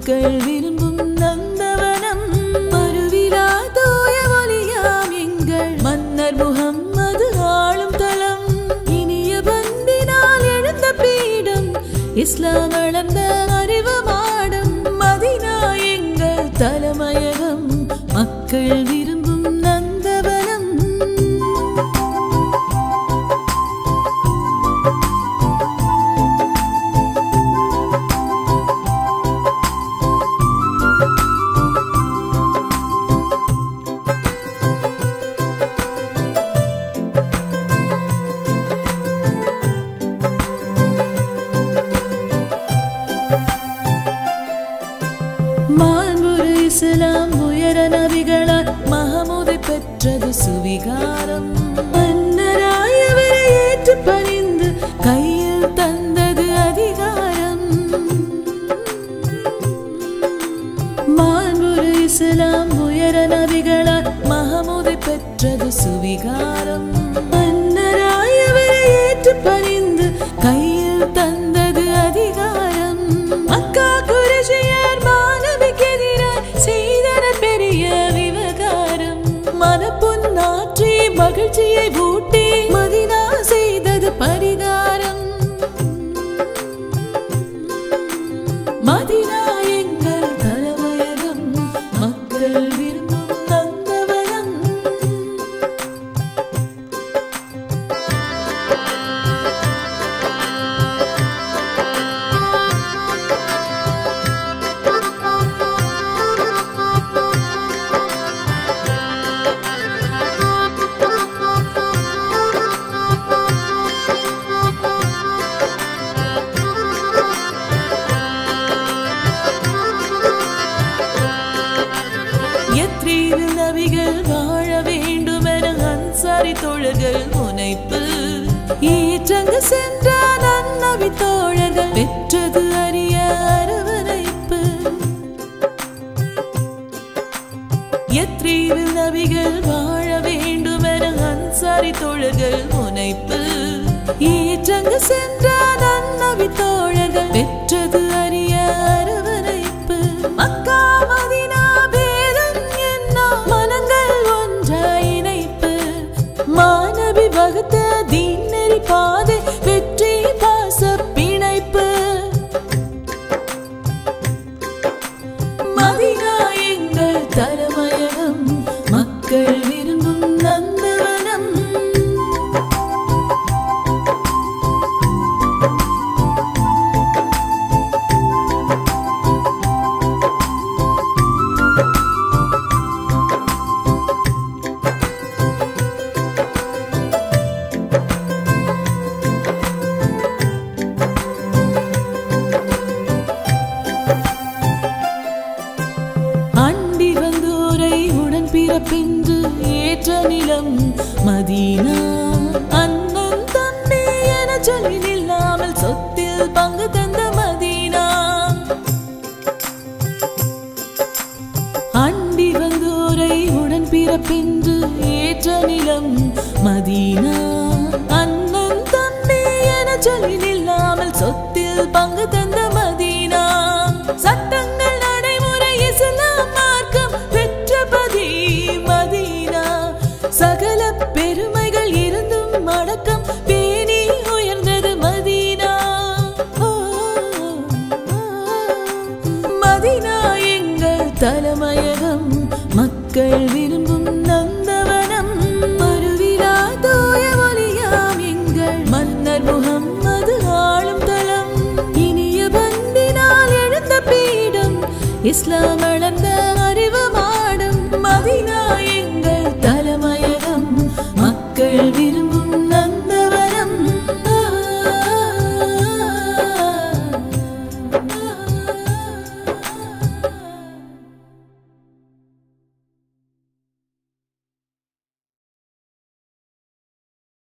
மக்கள் விரும்பும் நந்தவனம் மறுவிழா தூய ஒளியாம் எங்கள் மன்னர் முகம்மது ஆளும் தலம் இனிய பந்தினால் எழுந்த பீடம் இஸ்லாம் வளர்ந்த அறிவு மாடம் மதினா எங்கள் தலைமையகம் மக்கள் விரும்பும் நந்தவனம் மாண்புரு இஸ்லாம் உயர நபிகளால் மகமுதை பெற்றது சுவிகாரம் மன்னராயவரை ஏற்று பணிந்து கையில் தந்தது அதிகாரம் மாண்புரு இஸ்லாம் உயர நபிகளால் மகமுதை பெற்றது சுவிகாரம் மன்னராயவரை ஏற்று பணிந்து கையில் தந்தது அதிகாரம் மக்கா குரஷியர் மாணவிக்கெதிராய் செய்தனர் பெரிய விவகாரம் மனப்பொன்னாற்றி மகிழ்ச்சியை பூட்டி மதினா செய்தது பரிகாரம் மதினா எங்கள் தலைமையகம் மக்கள் விரும்பும் தந்தவனம் எத்ரீவில் நபிகள் வாழ வேண்டுமென அன்சாரி தோழர்கள் முனைப்பு ஈற்றங்கு சென்றான் அந்நபி தோழர்கள் பெற்றது அறிய அரவணைப்பு எத்ரீவில் நபிகள் வாழ வேண்டுமென அன்சாரி தோழர்கள் முனைப்பு ஈற்றங்கு சென்றான் அந்நபி தோழர்கள் பெற்றது அறிய அரவணைப்பு மக்கா மதினா பேதம் என்னோ மனங்கள் ஒன்றாய் இணைப்பு மாணவி வகுத்த தீநெறி பாதை வெற்றி பாச பிணைப்பு மதினா எங்கள் தலைமையகம் மக்கள் விரும்பும் நந்தவனம் அண்டி வந்தோரை உடன் பிறப்பென்று ஏற்ற நிலம் மதீனா அண்ணன் தம்பி என சொல்லி நில்லாமல் சொத்தில் பங்கு தந்த மதீனா அண்டி வந்தோரை உடன் பிறப்பென்று ஏற்ற நிலம் மதீனா அண்ணன் தம்பி என சொல்லி நில்லாமல் சொத்தில் பங்கு தந்த மதீனா சட்டங்கள் நடைமுறை இஸ்லாம் மார்க்கம் பெற்றபதி மதீனா சகல பெருமைகள் இருந்தும் அடக்கம் பேணி உயர்ந்தது மதீனா ஓ, மதீனா எங்கள் தலைமையகம் மக்கள் விரும்பும் நந்தவனம் மறுவிழா தூய ஒளியாம் எங்கள் மன்னர் முகம்மது ஆளும் தலம் இனிய பந்தினால் எழுந்த பீடம் இஸ்லாம் வளர்ந்த